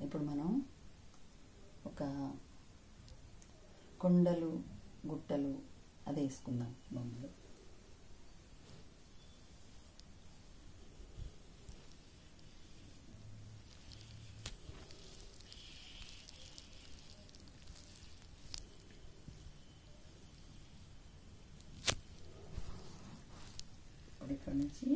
ఇప్పుడు మనం ఒక కొండలు గుట్టలు అది వేసుకుందాం బొమ్మలు ఇప్పుడు ఇక్కడ నుంచి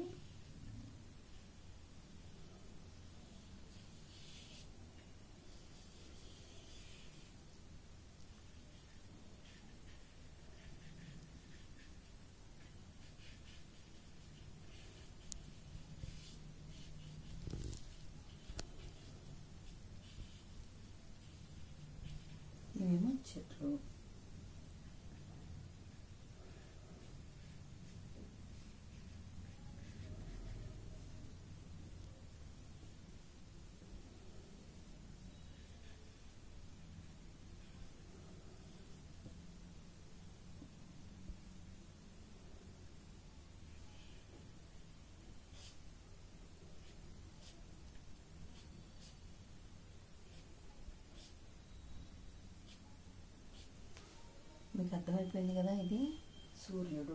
ఇవేమో చెట్లు మీకు అర్థమైపోయింది కదా ఇది సూర్యుడు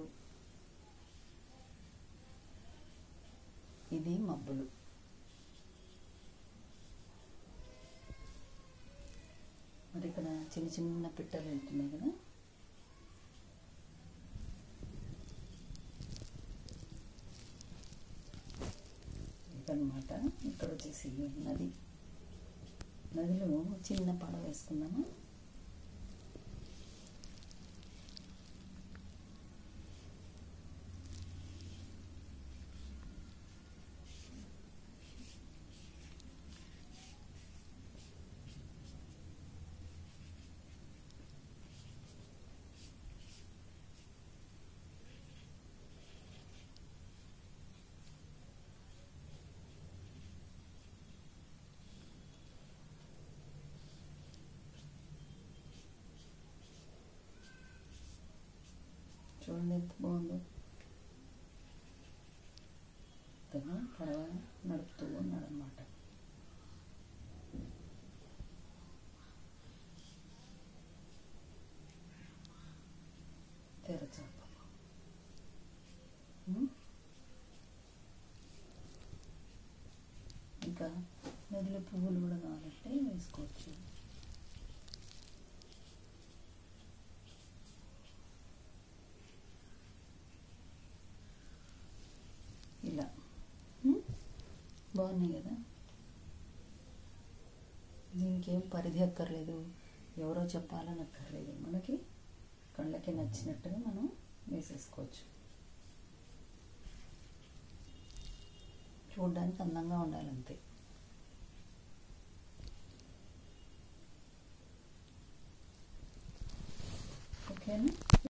ఇది మబ్బులు మరి ఇక్కడ చిన్న చిన్న పిట్టలు వెళ్తున్నాయి కదా ఇదన్నమాట ఇక్కడ వచ్చేసి నది నదిలో చిన్న పడవ వేసుకుందామా చూడండి ఎంత బాగుందో తను పడవ నడుపుతూ ఉన్నాడు అనమాట తెరచాప ఉమ్. ఇంకా నదిలో పువ్వులు కూడా కావాలంటే వేసుకోవచ్చు ఇలా ఉమ్. బాగున్నాయి కదా దీనికి ఏం పరిధి అక్కర్లేదు ఎవరో చెప్పాలని అక్కర్లేదు మనకి కళ్ళకి నచ్చినట్టుగా మనం వేసేసుకోవచ్చు చూడడానికి అందంగా ఉండాలంతే ఓకేనా